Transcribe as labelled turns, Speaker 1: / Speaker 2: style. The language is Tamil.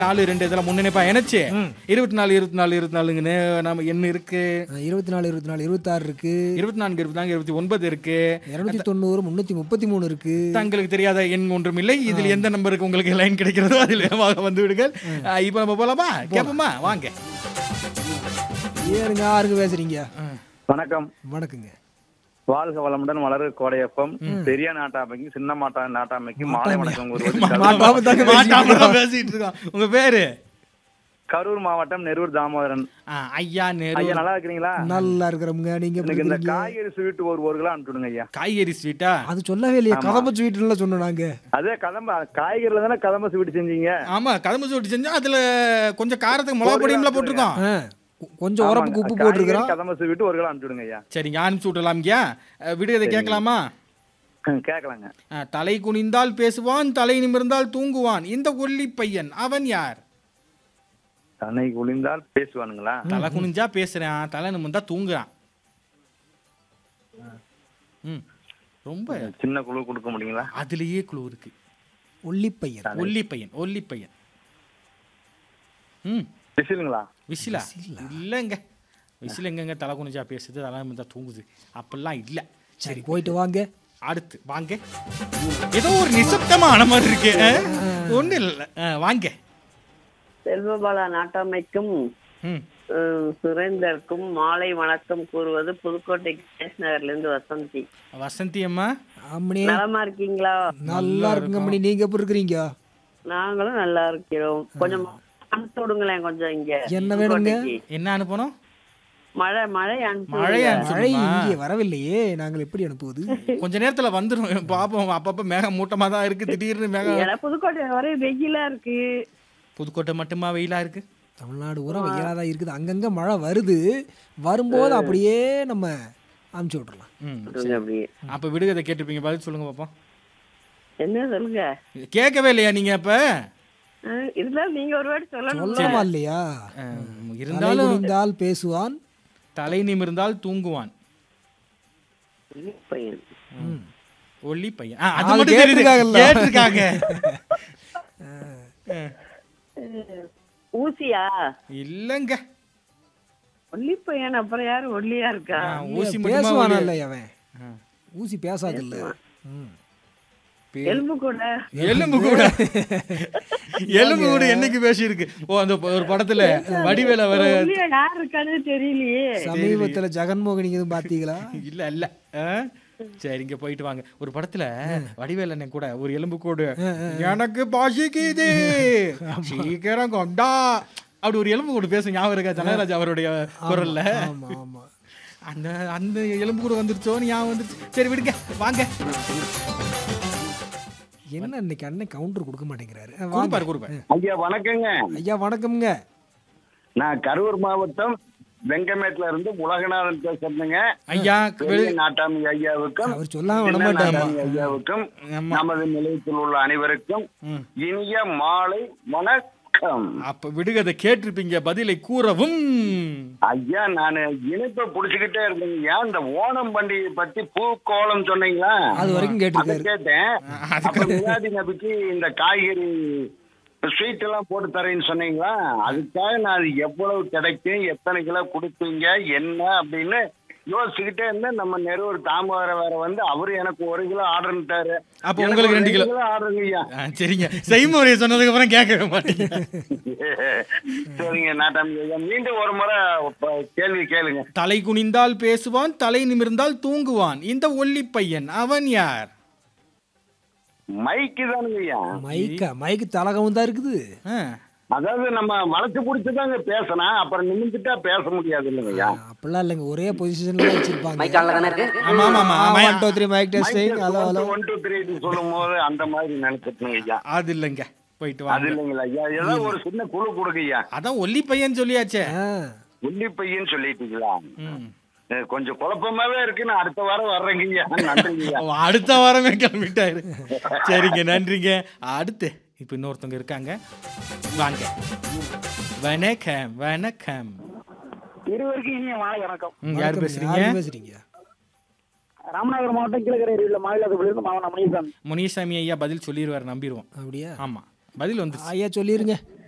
Speaker 1: நாலு ரெண்டு இதெல்லாம் முன்னிணைப்பா இணைச்சு இருபத்தி நாலு இருபத்தி நாலு இருபத்தி நாலுங்கன்னு நம்ம என்ன இருக்கு
Speaker 2: இருபத்தி நாலு இருபத்தி நாலு இருபத்தாறு இருக்கு
Speaker 1: இருபத்தி நான்கு இருபத்தி நான்கு இருபத்தி ஒன்பது இருக்கு
Speaker 2: இருநூத்தி தொண்ணூறு முன்னூத்தி முப்பத்தி மூணு இருக்கு
Speaker 1: தங்களுக்கு தெரியாத எண் ஒன்றும் இல்லை இதில் எந்த நம்பருக்கு உங்களுக்கு லைன் கிடைக்கிறதோ அதில் வேகமாக வந்து விடுங்கள் அஹ் இப்போ நம்ம போலாமா கேட்போமா வாங்க
Speaker 2: ஏனுங்க யாருங்க பேசுறீங்க
Speaker 3: வணக்கம்
Speaker 2: வணக்கங்க
Speaker 3: வாழ்க வளமுடன் வளரு கோடையப்பம் பெரிய நாட்டாமைக்கு சின்ன மாட்டா நாட்டாமைக்கு மாலை வணக்கம் கூறுவது
Speaker 2: மாட்டாம தாங்க
Speaker 1: மாட்டாம தான் பேசிட்டு இருக்கோம் உங்க பேரு
Speaker 3: கரூர் மாவட்டம் நெரூர் தாமோதரன்
Speaker 1: ஆ, ஐயா நேரு
Speaker 3: ஐயா நல்லா இருக்கிறீங்களா
Speaker 2: நல்லா இருக்கிறோம்ங்க நீங்க எப்படி
Speaker 3: எனக்கு இந்த
Speaker 2: இருக்கிறீங்க?
Speaker 3: காய்கறி ஸ்வீட் ஒரு ஒரு கிலோ அனுப்பிச்சுடுங்க ஐயா
Speaker 1: காய்கறி ஸ்வீட்டா
Speaker 2: அது சொல்லவே இல்லையா கதம்ப ஸ்வீட்ல சொன்னோம் நாங்க
Speaker 3: அதே கதம்ப காய்கறில தானே கதம்ப ஸ்வீட் செஞ்சீங்க
Speaker 1: ஆமா கதம்பு ஸ்வீட் செஞ்சா அதுல கொஞ்சம் காரத்துக்கு மிளகா பொடியும்ல போட்டிருக்கோம்
Speaker 2: ஆ, கொ- கொஞ்சம் உரப்புக்கு உப்பு போட்டிருக்கிறோம்
Speaker 3: கதம்ப ஸ்வீட் ஒரு கிலோ அனுப்பிச்சுடுங்க ஐயா
Speaker 1: சரிங்க அனுப்பிச்சு விட்டலாம் ஐயா அஹ், விடுகதை கேட்கலாமா
Speaker 3: ம், கேட்கலாங்க
Speaker 1: அஹ், தலை குனிந்தால் பேசுவான் தலை நிமிர்ந்தால் தூங்குவான் இந்த ஒல்லி பையன் அவன் யார்
Speaker 3: தன்னை குளிந்தால் பேசுவானுங்களா
Speaker 1: தலை குனிஞ்சா பேசுறான் தலை நிமிர்ந்தா தூங்குறான் ம் ரொம்ப
Speaker 3: சின்ன குழு கொடுக்க முடியுங்களா
Speaker 1: அதுலயே குழு இருக்கு
Speaker 2: ஒல்லிப்பையன்
Speaker 1: ஒல்லி பையன் ஒல்லி பையன் ம்
Speaker 3: விசிலுங்களா
Speaker 1: விசிலா இல்லைங்க விசில் எங்கங்க தலை குனிஞ்சா பேசுது தலை நிமிர்ந்தா தூங்குது அப்படிலாம் இல்லை
Speaker 2: சரி போயிட்டு வாங்க
Speaker 1: அடுத்து வாங்க ஏதோ ஒரு நிசப்தமான மாதிரி இருக்கு ஒன்றும் இல்லை வாங்க
Speaker 4: செல்வபாலா நாட்டாமைக்கும்
Speaker 1: ம்
Speaker 4: அஹ், சுரேந்தருக்கும் மாலை வணக்கம் கூறுவது புதுக்கோட்டை கேஸ் நகர்ல இருந்து வசந்தி
Speaker 1: வசந்தி அம்மா
Speaker 2: அம்மனி
Speaker 4: நலமா இருக்கீங்களா
Speaker 2: நல்லா இருக்குங்க அம்மனி நீங்க எப்படி இருக்கிறீங்க
Speaker 4: நாங்களும் நல்லா இருக்கிறோம் கொஞ்சம் அனுப்பிச்சு விடுங்களேன் கொஞ்சம் இங்க
Speaker 2: என்ன வேணுங்க?
Speaker 4: புதுக்கோட்டைக்கு.
Speaker 1: என்ன அனுப்பணும்
Speaker 4: மழை மழை அனுப்பிச்சு
Speaker 1: மழை
Speaker 4: விடுங்க.
Speaker 1: அனுப்பிச்சு
Speaker 2: மழை
Speaker 1: விடுமா?
Speaker 2: இங்கே வரவில்லையே நாங்கள் எப்படி அனுப்புவது
Speaker 1: கொஞ்ச நேரத்துல வந்துடும் பாப்போம் அப்பப்ப மேகம் மூட்டமா தான் இருக்கு திடீர்னு மேகம்
Speaker 4: ஏன்னா புதுக்கோட்டை வரை வெயிலா இருக்கு
Speaker 1: புதுக்கோட்டை மட்டுமா வெயிலா இருக்கு
Speaker 2: தமிழ்நாடு ஊரா வெயிலாக தான் இருக்குது அங்கங்க மழை வருது வரும்போது அப்படியே நம்ம அனுப்பிச்சு விட்றலாம்
Speaker 1: ம்
Speaker 4: சொல்லுங்க அப்படியே
Speaker 1: அப்ப விடுகதை கேட்டிருப்பீங்க பதில் சொல்லுங்க பாப்போம்
Speaker 4: என்ன சொல்லுங்க
Speaker 1: கேட்கவே இல்லையா நீங்க அப்ப
Speaker 4: அஹ், இருந்தாலும் நீங்க ஒரு வாட்டி சொல்லணும்
Speaker 2: சொல்லலாமா இல்லையா
Speaker 1: அஹ்,
Speaker 2: தலை
Speaker 1: இருந்தாலும்
Speaker 2: குனிந்தால் பேசுவான்
Speaker 1: தலை நிமிர்ந்தால் தூங்குவான்
Speaker 4: பையன்
Speaker 1: ஒல்லி பையன் ஆ, அது
Speaker 2: அது
Speaker 1: மட்டும் தெரியுது.
Speaker 2: கேட்டிருக்காங்கல்ல.
Speaker 1: கேட்டிருக்காங்க
Speaker 4: ஊசியா
Speaker 1: இல்லங்க
Speaker 4: ஒல்லி பையன் அப்புறம் யாரு ஒல்லியா இருக்கா
Speaker 1: ஆ, ஊசி மட்டுமா
Speaker 2: பேசுவானா
Speaker 1: ஒல்லி-
Speaker 2: இல்லை அவன்
Speaker 1: ஆ.
Speaker 2: ஊசி பேசாது இல்ல
Speaker 4: எலும்பு கூட
Speaker 1: எலும்பு கூட எலும்பு கூட என்னைக்கு பேசியிருக்கு ஓ அந்த ஒரு படத்துல வடிவேல வர
Speaker 4: ஒல்லியா யார் இருக்கான்னு தெரியலையே
Speaker 2: சமீபத்துல ஜெகன்மோகன் எதுவும் பாத்தீங்களா
Speaker 1: இல்ல இல்ல ஆ? சரி இங்க போயிட்டு வாங்க ஒரு படத்துல வடிவேல் அண்ணன் கூட ஒரு எலும்பு கூடு எனக்கு பசிக்குது சீக்கிரம் கொண்டா அப்படி ஒரு எலும்பு கூடு பேச ஞாபகம் இருக்கா ஜனகராஜ் அவருடைய குரல்ல
Speaker 2: ஆமா ஆமா
Speaker 1: அந்த அந்த எலும்பு கூட வந்துருச்சோன்னு ஞாபகம் வந்துருச்சு சரி விடுங்க வாங்க
Speaker 2: என்ன இன்னைக்கு அண்ணன் கவுண்டர் கொடுக்க மாட்டேங்கிறாரு ஆ, வாங்க.
Speaker 1: கொடுப்பாரு கொடுப்பாரு
Speaker 5: ஐயா வணக்கங்க
Speaker 2: ஐயா வணக்கம்ங்க
Speaker 5: நான் கரூர் மாவட்டம் வெங்கமேட்ல இருந்து உலகநாதன் பேசுறேங்க
Speaker 1: ஐயா
Speaker 5: பெரிய நாட்டாமி ஐயாவுக்கும்
Speaker 2: அவர் சொல்லாம விட
Speaker 5: சின்ன
Speaker 2: மாட்டாரு
Speaker 5: நாட்டாமி ஐயாவுக்கும்
Speaker 1: ஆமா.
Speaker 5: நமது நிலையத்தில் உள்ள அனைவருக்கும்
Speaker 1: ம்.
Speaker 5: இனிய மாலை வணக்கம்
Speaker 1: அப்ப விடுகதை கேட்டிருப்பீங்க பதிலை கூறவும்
Speaker 5: ஐயா நான் இணைப்பை புடிச்சுக்கிட்டே இருந்தேங்க ஏன் இந்த ஓணம் பண்டிகை பத்தி பூக்கோளம் சொன்னீங்களா
Speaker 2: அது வரைக்கும்
Speaker 5: அதை
Speaker 2: கேட்டிருக்காரு
Speaker 5: கேட்டேன் அப்ப மிலாடி நபிக்கு இந்த காய்கறி ஸ்வீட் எல்லாம் போட்டு தரேன்னு சொன்னீங்களா அதுக்காக நான் அது எவ்வளவு கிடைக்கும் எத்தனை கிலோ கொடுப்பீங்க என்ன அப்படின்னு யோசிச்சுக்கிட்டே இருந்தேன் நம்ம நெருவர் தாமரை வேற வந்து அவரு எனக்கு ஒரு கிலோ ஆர்டர்ட்டாரு
Speaker 1: அப்ப உங்களுக்கு ரெண்டு கிலோ.
Speaker 5: ஆர்டருங்க ஐயா
Speaker 1: ஆ, சரிங்க செய்முறையை சொன்னதுக்கு அப்புறம் கேட்கவே மாட்டீங்க
Speaker 5: சரிங்க நாட்டாமி ஐயா மீண்டும் ஒரு முறை ப- கேள்வி கேளுங்க
Speaker 1: தலை குனிந்தால் பேசுவான் தலை நிமிர்ந்தால் தூங்குவான் இந்த ஒல்லி பையன் அவன் யார்
Speaker 5: மைக்கு தானுங்க ஐயா
Speaker 2: மைக்கா மைக்கு தலகம் தான் இருக்குது
Speaker 1: ஆ,
Speaker 5: அதாவது நம்ம வளைச்சு பிடிச்சுதாங்க பேசணும் அப்புறம் நிமிந்துட்டா பேச முடியாது இல்லைங்க ஐயா
Speaker 2: அப்படிலாம் இல்லைங்க ஒரே பொசிஷன்ல வச்சிருப்பாங்க
Speaker 1: ஆமா ஆமா ஆமா ஆமா
Speaker 2: one two three mike testing hello hello
Speaker 5: one two three சொல்லும் போது அந்த மாதிரி நினைச்சிட்டுங்க ஐயா
Speaker 1: அது இல்லைங்க போயிட்டு
Speaker 5: அது
Speaker 1: வாங்க
Speaker 5: இல்லைங்களா ஐயா ஏதோ ஒரு சின்ன குழு கொடுங்க ஐயா
Speaker 1: அதான் ஒல்லி பையன் சொல்லியாச்சே
Speaker 5: உன்னி பையன் சொல்லிட்டீங்களா
Speaker 1: ம்.
Speaker 5: அஹ் கொஞ்சம் குழப்பமாவே இருக்கு நான் அடுத்த வாரம் வர்றேங்க ஐயா நன்றிங்க ஐயா
Speaker 1: அவ அடுத்த வாரமே கிளம்பிட்டாரு சரிங்க நன்றிங்க அடுத்து இப்போ இன்னொருத்தவங்க இருக்காங்க வாங்க வணக்கம் வணக்கம்
Speaker 6: இருவருக்கும் இனிய மாலை வணக்கம்
Speaker 1: ம், யார் பேசுறீங்க
Speaker 2: யாரு பேசுறீங்க
Speaker 6: ராமநாதபுரம் மாவட்டம் கீழக்கரை அருவியில் மாநிலத்திலிருந்து மாவன மணியசாமி
Speaker 1: முனிசாமி ஐயா பதில் சொல்லிடுவார் நம்பிடுவோம்
Speaker 2: அப்படியா
Speaker 1: ஆமா பதில் வந்துருச்சு
Speaker 2: ஐயா சொல்லிருங்க